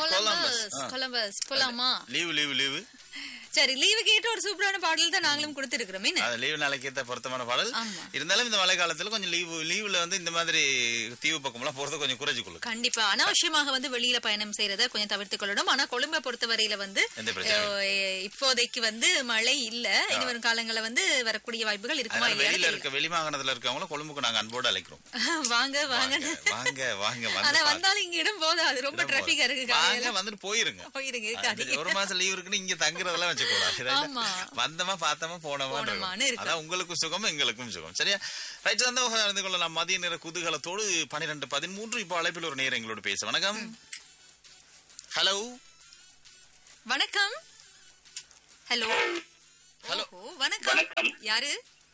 Columbus Columbus Columbus போலாமா leave leave leave சரி leave கேட்டு ஒரு சூப்பரான பாடல் தான் நாங்களும் கொடுத்திருக்கிறோம் என்ன அது லீவு நாளைக்கு ஏத்த பொருத்தமான பாடல் ஆமா. இருந்தாலும் இந்த மழை காலத்துல கொஞ்சம் லீவு லீவுல வந்து இந்த மாதிரி தீவு பக்கம்லாம் போறத கொஞ்சம் குறைச்சு கொள்ளு கண்டிப்பா அனாவசியமாக வந்து வெளியில பயணம் செய்யறத கொஞ்சம் தவிர்த்துக் கொள்ளணும் ஆனா கொழும்பை பொறுத்தவரையில வந்து எந்த பிரச்சனையும் அஹ், இப்போதைக்கு வந்து மழை இல்ல இனி வரும் காலங்கள்ல வந்து வரக்கூடிய வாய்ப்புகள் இருக்குமா அதனால இல்லையா வெளியில இருக்க வெளி மாகாணத்துல இருக்கவங்களும் கொழும்புக்கு நாங்க அன்போடு அழைக்கிறோம் வாங்க வாங்க வாங்க வாங்க ஆனா வந்து பாருங்க. வந்தாலும் இங்க இடம் போதாது ரொம்ப டிராபிக்கா இருக்கு வாங்க காலையில வந்துட்டு போயிருங்க போயிருங்க அது இருக்காதீங்க ஒரு மாசம் லீவ் இருக்குன்னு இங்க தங்குறதெல்லாம் வச்சுக்கூடாது ஆமா. வந்தமா பார்த்தமா போனமா போனோமான்னு இருக்கும். அதான் உங்களுக்கும் சுகம் எங்களுக்கும் சுகம் சரியா ரைட் சந்தோஷம் நடந்து கொள்ளலாம் மதிய நேர குதூகலத்தோடு பன்னிரெண்டு பதிமூன்று இப்போ அழைப்பில் ஒரு நேரம் எங்களோட பேச வணக்கம் ஹலோ வணக்கம் ஹலோ Hello. ஓஹோ, வணக்கம் வணக்கம். யாரு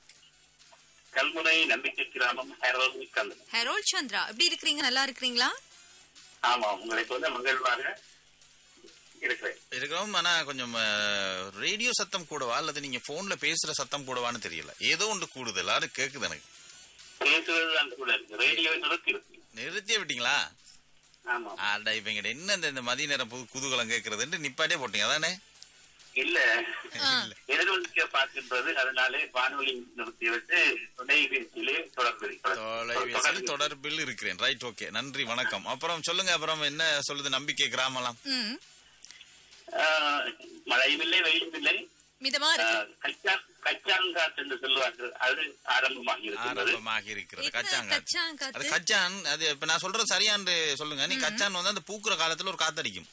கல்முனை நம்பிக்கை கிராமம் ஹெரோல் கந்தன் ஹெரோல் சந்திரா எப்படி இருக்கிறீங்க நல்லா இருக்கிறீங்களா ஆமா உங்களுக்கு வந்து மகிழ்வாக இருக்கிறேன் இருக்கிறோம் ஆனா கொஞ்சம் ரேடியோ சத்தம் கூடவா அல்லது நீங்க போன்ல பேசுற சத்தம் கூடவான்னு தெரியல ஏதோ ஒன்று கூடுது எல்லாரும் கேக்குது எனக்கு பேசுவது அந்த கூட இருக்கு ரேடியோ நிறுத்தி இருக்கு நிறுத்தியே விட்டீங்களா ஆமா ஆடா இப்ப இங்க என்ன இந்த- இந்த மதிய நேரம் புது குதூகலம் கேக்குறதுன்ட்டு நிப்பாட்டே போட்டீங்க அதானே இல்ல எதிர்வலிக்க பார்க்கின்றது அதனாலே வானொலி நிறுத்தி விட்டு தொலைபேசியிலே தொடர்பு தொலைபேசியில் தொடர்பில் இருக்கிறேன் ரைட் ஓகே நன்றி வணக்கம் அப்புறம் சொல்லுங்க அப்புறம் என்ன சொல்லுது நம்பிக்கை கிராமலாம் ம் ஆஹ், மழையும் இல்லை வெயிலும் இல்லை மிதமா இருக்கு ஆஹ், கச்சான் கச்சாங்காத்து என்று சொல்லுவார்கள் அது ஆரம்பமாகி இருக்கின்றது ஆரம்பமாக இருக்கிறது என்ன கச்சாங்க கச்சாங்காத்து? அது கச்சான் அது இப்ப நான் சொல்றது சரியான்னு சொல்லுங்க நீ கச்சான் வந்து அந்த பூக்குற காலத்துல ஒரு காத்தடிக்கும்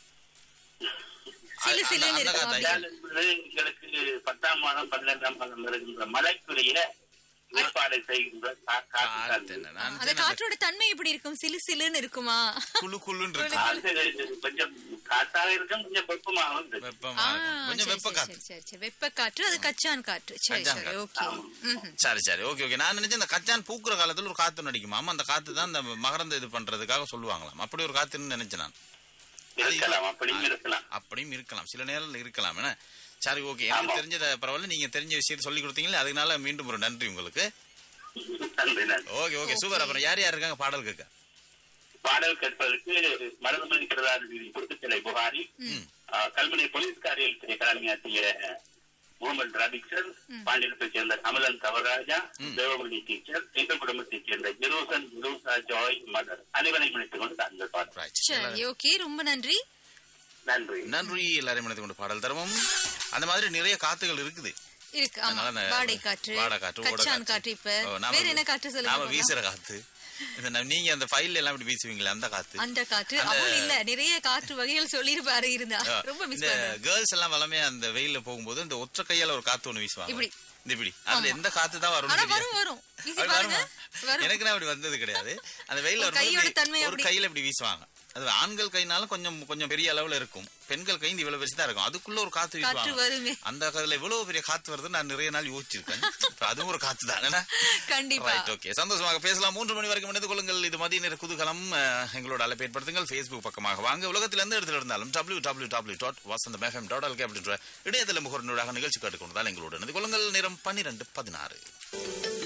சிலு அந்த- சிலுன்னு அந்த இருக்கும் காத்து கச்சான் என்பது எங்களுக்கு பத்தாம் மாதம் பன்னிரெண்டாம் மாதம் வருகின்ற மழைக்குரிய ஏற்பாடு செய்கின்ற கா- காற்று காத்து சார்ந்தது. என்ன நான் அந்த காற்றோட தன்மை எப்படி இருக்கும் சிலு சிலுன்னு இருக்குமா குளு குளுன்னு இருக்கு காற்று கொஞ்சம் காற்றாக இருக்கும் கொஞ்சம் வெப்பமாகவும் இருக்கும் வெப்பமா ஆ, இருக்கும். கொஞ்சம் சரி, வெப்ப சரி, காத்து சரி, சரி, சரி. வெப்ப காற்று அது கச்சான் காற்று சரி கச்சான் சரி காற்று. ஓகே ம்ஹும். சரி சரி ஓகே ஓகே நான் நினைச்சேன் இந்த கச்சான் பூக்குற காலத்துல ஒரு காத்து நடிக்குமாம் அந்த காத்து தான் இந்த மகரந்த இது பண்றதுக்காக சொல்லுவாங்களாம் அப்படி ஒரு காத்துன்னு நினைச்சேன் நான் இருக்கலாம் அப்படியும் இருக்கலாம் அப்படியும் இருக்கலாம் சில நேரங்கள் இருக்கலாம் என்ன சரி ஓகே எனக்கு ஆமா. தெரிஞ்சத பரவாயில்ல நீங்க தெரிஞ்ச விஷயத்தை சொல்லி கொடுத்தீங்களே அதனால மீண்டும் ஒரு நன்றி உங்களுக்கு நன்றி நன்றி ஓகே ஓகே சூப்பர் அப்புறம் யார் யார் இருக்காங்க பாடல் கேட்க பாடல் கேட்பதற்கு மருதமணி பிரதான புத்துக்கலை புகாரி ஆஹ், கல்முனை போலீஸ் காரியத்தில் கடமையாற்றிய முகமது ராபிக்சர் பாண்டியத்தைச் சேர்ந்த கமலன் தவராஜா தேவமணி டீச்சர் எங்கள் குடும்பத்தைச் சேர்ந்த ஜெரூசன் ஜெரூசா ஜாய் மதர் அனைவரையும் இணைத்துக் கொண்டு அந்த பாடல் ரைட் சரி ஓகே ரொம்ப நன்றி நன்றி நன்றி எல்லாரையும் இணைத்து கொண்டு பாடல் தருவோம் அந்த மாதிரி நிறைய காத்துகள் இருக்குது இருக்கு ஆமா அதனால அந்த வாடை காற்று வாடை காற்று, ஓட கச்சான் காற்று இப்ப ஓ, நாம வேற என்ன காற்று நாம சொல்லுங்க வீசுற காத்து இந்த ந- நீங்க அந்த ஃபைல்ல எல்லாம் இப்படி வீசுவீங்களே அந்த காத்து அந்த காற்று அவள் இல்ல நிறைய காற்று வகைகள் சொல்லிருப்பாரு இருந்தா ரொம்ப மிஸ் இந்த பண்றேன் கேர்ள்ஸ் எல்லாம் வளமையா அந்த வெயில்ல போகும்போது இந்த ஒற்றை கையால ஒரு காத்து ஒண்ணு வீசுவாங்க இப்படி. இந்த இப்படி அதுல எந்த காத்து தான் வரும் ஆனா வரும் வரும் வீசி பாருங்க வரும் எனக்கு நான் அப்படி வந்தது கிடையாது அந்த வெயில்ல ஒரு வரும்போது கையோட இப்படி தன்மை ஒரு அப்படி. கையில இப்படி வீசுவாங்க அது ஆண்கள் கைனாலும் கொஞ்சம் கொஞ்சம் பெரிய அளவுல இருக்கும் பெண்கள் கை இந்த இவ்வளவு பெருசு தான் இருக்கும் அதுக்குள்ள ஒரு காத்து காற்று வீசுவாங்க வருமே அந்த அதுல இவ்வளவு பெரிய காத்து வருது நான் நிறைய நாள் யோசிச்சிருக்கேன் இப்ப அதுவும் ஒரு காத்து தான் என்ன கண்டிப்பா ரைட் ஓகே சந்தோஷமாக பேசலாம் மூன்று மணி வரைக்கும் இணைந்து கொள்ளுங்கள் இது மதிய நேர குதூகலம் அஹ், எங்களோட அழைப்பு ஏற்படுத்துங்கள் ஃபேஸ்புக் பக்கமாக வாங்க உலகத்தில் எந்த இடத்துல இருந்தாலும் டபிள்யூ டபிள்யூ டபிள்யூ டாட் வசந்த மேஃபம் டாட் அல்கே அப்படின்ற இணையதள முகர்நூடாக நிகழ்ச்சி கேட்டுக்கொண்டதால் எங்களோட இணைந்து கொள்ளுங்கள் நேரம் பன்னிரண்டு பதினாறு